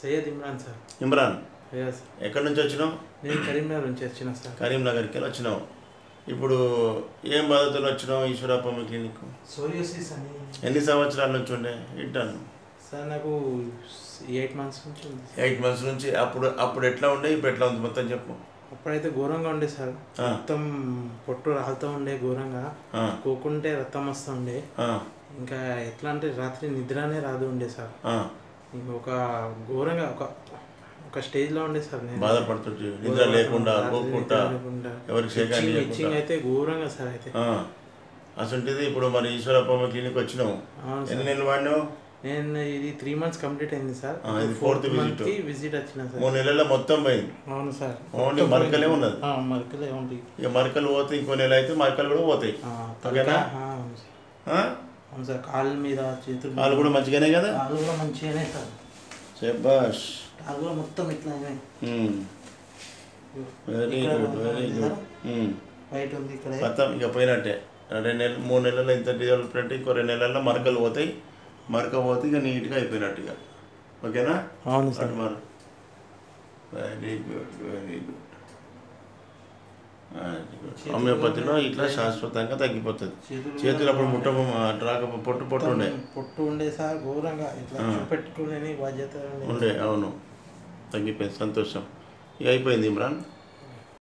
Syed Imran sir Imran అయ్యా sir ఎక్కడి నుంచి వచ్చినావు నేను కరీంనగర్ నుంచి వచ్చిన సార్ కరీంనగర్కి వెళ్ళి వచ్చినావు ఇప్పుడు ఏం బాధతో వచ్చినావు ఈశ్వరప్పమ్మ క్లినిక్ సోరియోసిస్ అని ఎన్ని సంవత్సరాల నుంచి ఉండే ఇంటాను సార్ నాకు ఎయిట్ మంత్స్ నుంచి ఉంది ఎయిట్ మంత్స్ నుంచి అప్పుడు అప్పుడు ఎట్లా ఉండే ఇప్పుడు ఎట్లా ఉంది మొత్తం చెప్పు అప్పుడైతే ఘోరంగా ఉండే సార్ ఆ. మొత్తం పొట్టు రాలుతూ ఉండే ఘోరంగా ఆ, కోకుంటే రక్తం వస్తూ ఉండే ఆ, ఇంకా ఎట్లా అంటే రాత్రి నిద్రనే రాదు ఉండే సార్ ఆ. ఇంక ఒక ఘోరంగా ఒక ఒక స్టేజ్లో ఉండే సార్ నేను బాధపడుతుంటే నిద్ర లేకుండా రాత్రి పోకుండా నిద్ర లేకుండా. ఎవరికి షేక్ హ్యాండ్ ఇచ్చింగ్- ఇచ్చింగ్ చేయకుండా అయితే ఘోరంగా సార్ అయితే ఆ. అసంటిది ఇప్పుడు మరి ఈశ్వరప్పమ్మ క్లినిక్ వచ్చినావు అవును ఎన్ని సార్ నెలలు వాడినావు నేను ఇది త్రీ మంత్స్ కంప్లీట్ అయింది సార్ ఆ, ఇది fourth visit. కి విజిట్ వచ్చిన సార్ మూడు నెలల్లో మొత్తం పోయింది అవును సార్ ఓన్లీ మరకలే ఉన్నది ఆ, మరకలే ఉంది ఇక మరకలు పోతే ఇంకో నెల అయితే మరకలు కూడా పోతాయి ఆ, ఓకేనా? ఆ, అవును సార్. ఆ? అవును సార్ కాళ్ళ మీద చేతులు వాళ్ళు కూడా మంచిగానే కదా కాళ్ళు కూడా మంచిగానే సార్ శబాష్ కాళ్ళు కూడా మొత్తం ఇట్లా వెరీ ఇక్కడ గుడ్ వెరీ ఉంది గుడ్ సార్. వైట్ ఉంది ఇక్కడ మొత్తం ఇక పోయినట్టే రెండు నెలలు మూడు నెలల్లో ఇంత డెవలప్మెంట్ ఇంకో రెండు నెలల్లో మరకలు పోతాయి మరక పోతే ఇక నీట్గా అయిపోయినట్టు ఇక ఓకేనా అవును సార్ అటు మరి వెరీ గుడ్ వెరీ గుడ్ హోమియోపతిలో ఇట్లా శాశ్వతంగా తగ్గిపోతుంది చేతులు చేతులు అప్పుడు ముట్ట రాక పొట్టు పొట్టు ఉండే పొట్టు ఉండే సార్ ఘోరంగా ఇట్లా ఆ. చూపెట్టుకునే బాధ్యత ఉండే ఉండే అవును తగ్గిపోయింది సంతోషం ఇక అయిపోయింది ఇమ్రాన్